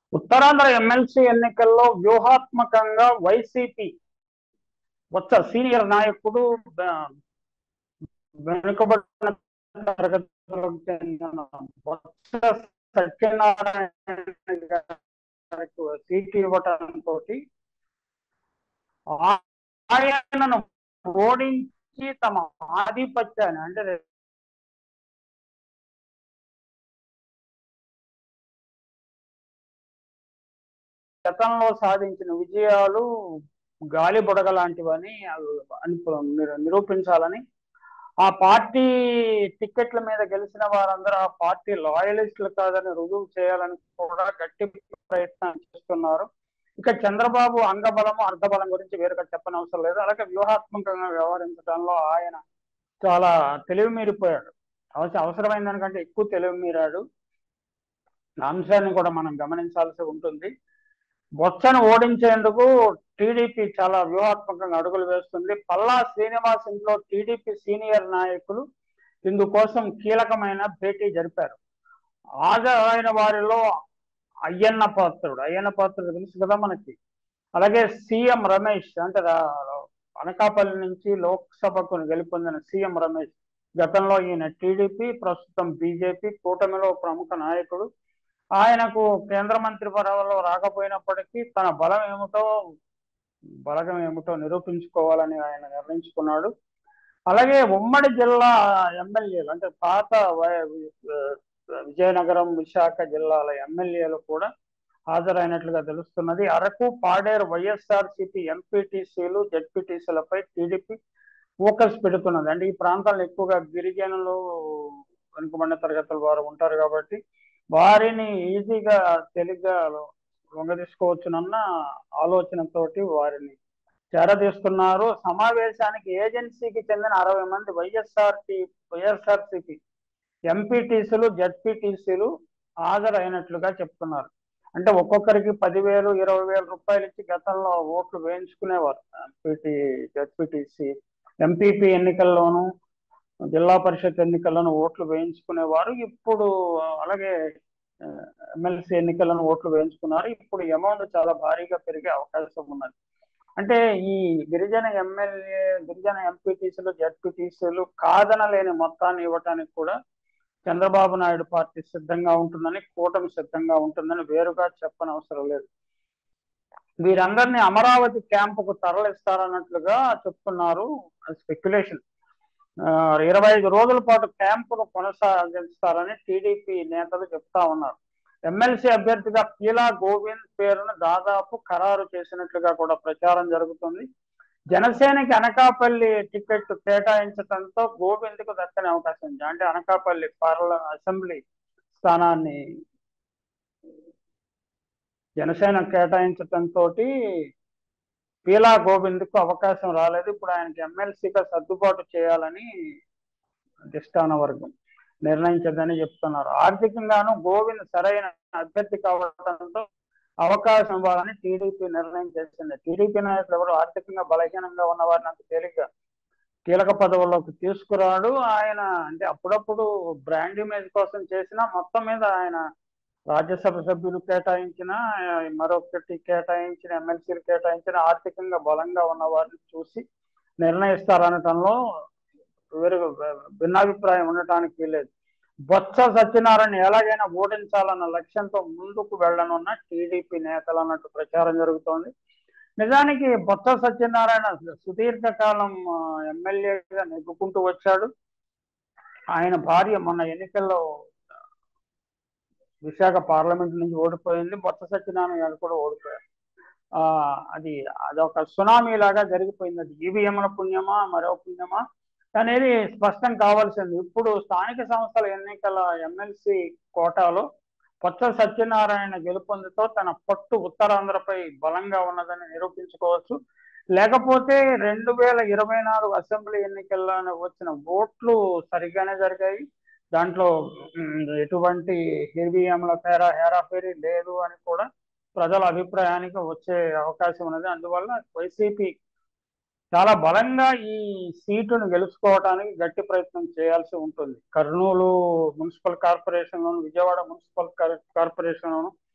Uttarandhra MLC ఎన్నికల్లో వ్యూహాత్మకంగా YCP వచ్చ సీనియర్ నాయకుడు బ- వెనుకబడిన తరగతులకు చెందిన బొత్స సత్యనారాయణ గారికి సీటు ఇవ్వటంతో ఆయనను ఓడించి తమ ఆధిపత్యాన్ని అంటే గతంలో సాధించిన విజయాలు గాలి బుడగ లాంటివని అవి అను- నిరు- నిరూపించాలని ఆ పార్టీ టిక్కెట్ల మీద గెలిచిన వారందరూ ఆ పార్టీ లాయలిస్టులు కాదని రుజువు చేయాలని కూడా గట్టి ప్రయత్నం చేస్తున్నారు ఇక చంద్రబాబు అంగబలము అర్ధబలం గురించి వేరుగా చెప్పనవసరం లేదు అలాగే వ్యూహాత్మకంగా వ్యవహరించడంలో ఆయన చాలా తెలివి మీరిపోయాడు అవస- అవసరమైన దానికంటే ఎక్కువ తెలివి మీరాడు ఆ అంశాన్ని కూడా మనం గమనించాల్సి ఉంటుంది బొత్సను ఓడించేందుకు టీడీపీ చాలా వ్యూహాత్మకంగా అడుగులు వేస్తుంది పల్లా శ్రీనివాస్ ఇంట్లో టీడీపీ సీనియర్ నాయకులు ఇందుకోసం కీలకమైన భేటీ జరిపారు హాజరైన వారిలో అయ్యన్న పాత్రుడు అయ్యన్న పాత్రుడు తెలుసు కదా మనకి అలాగే సీఎం రమేష్ అంటే రా- అనకాపల్లి నుంచి లోక్సభకు గెలుపొందిన సీఎం రమేష్ గతంలో ఈయన టీడీపీ ప్రస్తుతం బీజేపీ కూటమిలో ప్రముఖ నాయకుడు ఆయనకు కేంద్ర మంత్రి పదవిలో రాకపోయినప్పటికీ తన బలం ఏమిటో బలగం ఏమిటో నిరూపించుకోవాలని ఆయన నిర్ణయించుకున్నాడు అలాగే ఉమ్మడి జిల్లా ఎమ్మెల్యేలు అంటే పాత వై- విజయనగరం విశాఖ జిల్లాల ఎమ్మెల్యేలు కూడా హాజరైనట్లుగా తెలుస్తున్నది అరకు పాడేరు వైఎస్ఆర్ సిపి ఎంపీటీసీలు జడ్పీటీసీలపై టీడీపీ ఫోకస్ పెడుతున్నది అంటే ఈ ప్రాంతాల్లో ఎక్కువగా గిరిజనులు వెనుకబడిన తరగతుల వారు ఉంటారు కాబట్టి వారిని ఈజీగా తేలిగ్గా లొంగదీసుకోవచ్చునన్న ఆలోచనతోటి వారిని చేరదీస్తున్నారు సమావేశానికి ఏజెన్సీకి చెందిన అరవై మంది వైఎస్ఆర్ వైఎస్ఆర్సిపి ఎంపీటీసీలు జడ్పీటీసీలు హాజరైనట్లుగా చెప్తున్నారు అంటే ఒక్కొక్కరికి పదివేలు ఇరవై వేల రూపాయలు ఇచ్చి గతంలో ఓట్లు వేయించుకునేవారు ఎంపీటీ జడ్పీటీసీ ఎంపీపీ ఎన్నికల్లోనూ జిల్లా పరిషత్ ఎన్నికల్లోనూ ఓట్లు వేయించుకునేవారు ఇప్పుడు అలాగే ఎమ్మెల్సీ ఎన్నికలను ఓట్లు వేయించుకున్నారు ఇప్పుడు అమౌంట్ చాలా భారీగా పెరిగే అవకాశం ఉన్నది అంటే ఈ గిరిజన ఎమ్మెల్యే గిరిజన ఎంపీటీసీలు జడ్పీటీసీలు కాదనలేని మొత్తాన్ని ఇవ్వటానికి కూడా చంద్రబాబు నాయుడు పార్టీ సిద్ధంగా ఉంటుందని కూటమి సిద్ధంగా ఉంటుందని వేరుగా చెప్పనవసరం లేదు వీరందరినీ అమరావతి క్యాంపుకు తరలిస్తారన్నట్లుగా చెప్తున్నారు స్పెక్యులేషన్ ఇరవై ఐదు రోజుల పాటు క్యాంపును కొనసాగిస్తారని టీడీపీ నేతలు చెప్తా ఉన్నారు ఎమ్మెల్సీ అభ్యర్థిగా పీలా గోవింద్ పేరును దాదాపు ఖరారు చేసినట్లుగా కూడా ప్రచారం జరుగుతుంది జనసేనకి అనకాపల్లి టికెట్ కేటాయించడంతో గోవింద్కు దక్కనే అవకాశం ఉంది అంటే అనకాపల్లి పార్ల అసెంబ్లీ స్థానాన్ని జనసేన కేటాయించడంతో పీలా గోవింద్కు అవకాశం రాలేదు ఇప్పుడు ఆయనకి ఎమ్మెల్సీగా సర్దుబాటు చేయాలని అధిష్టాన వర్గం నిర్ణయించదని చెప్తున్నారు ఆర్థికంగాను గోవింద్ సరైన అభ్యర్థి కావడంతో అవకాశం ఇవ్వాలని టీడీపీ నిర్ణయం చేసింది టీడీపీ నాయకులు ఎవరు ఆర్థికంగా బలహీనంగా ఉన్న వారిని అంత తేలిగ్గా కీలక పదవుల్లోకి తీసుకురాడు ఆయన అంటే అప్పుడప్పుడు బ్రాండ్ ఇమేజ్ కోసం చేసిన మొత్తం మీద ఆయన రాజ్యసభ సభ్యులు కేటాయించిన మరొకటి కేటాయించిన ఎమ్మెల్సీలు కేటాయించిన ఆర్థికంగా బలంగా ఉన్న వారిని చూసి నిర్ణయిస్తారనటంలో వేరు భిన్నాభిప్రాయం ఉండటానికి వీలేదు బొత్స సత్యనారాయణ ఎలాగైనా ఓడించాలన్న లక్ష్యంతో ముందుకు వెళ్ళనున్న టీడీపీ నేతలు అన్నట్టు ప్రచారం జరుగుతోంది నిజానికి బొత్స సత్యనారాయణ సుదీర్ఘకాలం ఎమ్మెల్యేగా నెగ్గుకుంటూ వచ్చాడు ఆయన భార్య మొన్న ఎన్నికల్లో విశాఖ పార్లమెంట్ నుంచి ఓడిపోయింది బొత్స సత్యనారాయణ గారు కూడా ఓడిపోయారు ఆ అది అదొక సునామీ లాగా జరిగిపోయింది అది ఈవీఎంల పుణ్యమా మరో పుణ్యమా అనేది స్పష్టం కావాల్సింది ఇప్పుడు స్థానిక సంస్థల ఎన్నికల ఎమ్మెల్సీ కోటాలో కొత్త సత్యనారాయణ గెలుపొందుతో తన పట్టు ఉత్తరాంధ్రపై బలంగా ఉన్నదని నిరూపించుకోవచ్చు లేకపోతే రెండు వేల ఇరవై నాలుగు అసెంబ్లీ ఎన్నికల్లో వచ్చిన ఓట్లు సరిగ్గానే జరిగాయి దాంట్లో ఎటువంటి ఈవీఎంల పేరా హేరాఫేరీ లేదు అని కూడా ప్రజల అభిప్రాయానికి వచ్చే అవకాశం ఉన్నది అందువల్ల వైసీపీ చాలా బలంగా ఈ సీటును గెలుచుకోవడానికి గట్టి ప్రయత్నం చేయాల్సి ఉంటుంది కర్నూలు మున్సిపల్ కార్పొరేషన్లోను విజయవాడ మున్సిపల్ కార్పొరేషన్లోను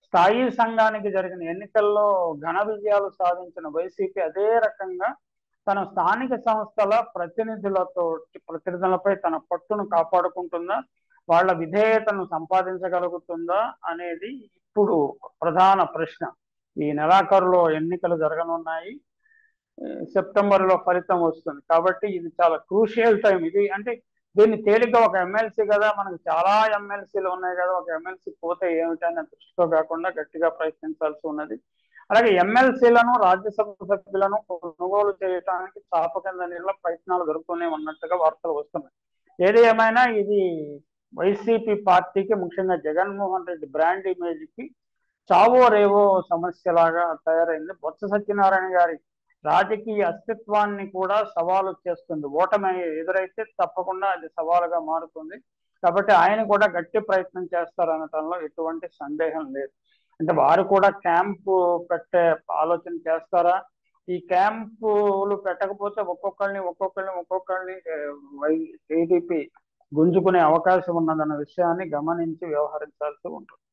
స్థాయి సంఘానికి జరిగిన ఎన్నికల్లో ఘన విజయాలు సాధించిన వైసీపీ అదే రకంగా తన స్థానిక సంస్థల ప్రతినిధులతో ప్రతినిధులపై తన పట్టును కాపాడుకుంటుందా వాళ్ళ విధేయతను సంపాదించగలుగుతుందా అనేది ఇప్పుడు ప్రధాన ప్రశ్న ఈ నెలాఖరులో ఎన్నికలు జరగనున్నాయి సెప్టెంబర్ లో ఫలితం వస్తుంది కాబట్టి ఇది చాలా క్రూషియల్ టైం ఇది అంటే దీన్ని తేలిగ్గా ఒక ఎమ్మెల్సీ కదా మనకు చాలా ఎమ్మెల్సీలు ఉన్నాయి కదా ఒక ఎమ్మెల్సీ పోతే ఏమిటనే దృష్టితో కాకుండా గట్టిగా ప్రయత్నించాల్సి ఉన్నది అలాగే ఎమ్మెల్సీలను రాజ్యసభ సభ్యులను కొనుగోలు చేయడానికి చాప కింద నీళ్ళ ప్రయత్నాలు జరుగుతూనే ఉన్నట్టుగా వార్తలు వస్తున్నాయి ఏది ఏమైనా ఇది వైసీపీ పార్టీకి ముఖ్యంగా జగన్మోహన్ రెడ్డి బ్రాండ్ ఇమేజ్ కి చావో రేవో సమస్యలాగా తయారైంది బొత్స సత్యనారాయణ గారి రాజకీయ అస్తిత్వాన్ని కూడా సవాలు చేస్తుంది ఓటమి ఎదురైతే తప్పకుండా అది సవాలుగా మారుతుంది కాబట్టి ఆయన కూడా గట్టి ప్రయత్నం చేస్తారనటంలో ఎటువంటి సందేహం లేదు అంటే వారు కూడా క్యాంపు పెట్టే ఆలోచన చేస్తారా ఈ క్యాంపులు పెట్టకపోతే ఒక్కొక్కరిని ఒక్కొక్కరిని ఒక్కొక్కరిని టీడీపీ గుంజుకునే అవకాశం ఉన్నదన్న విషయాన్ని గమనించి వ్యవహరించాల్సి ఉంటుంది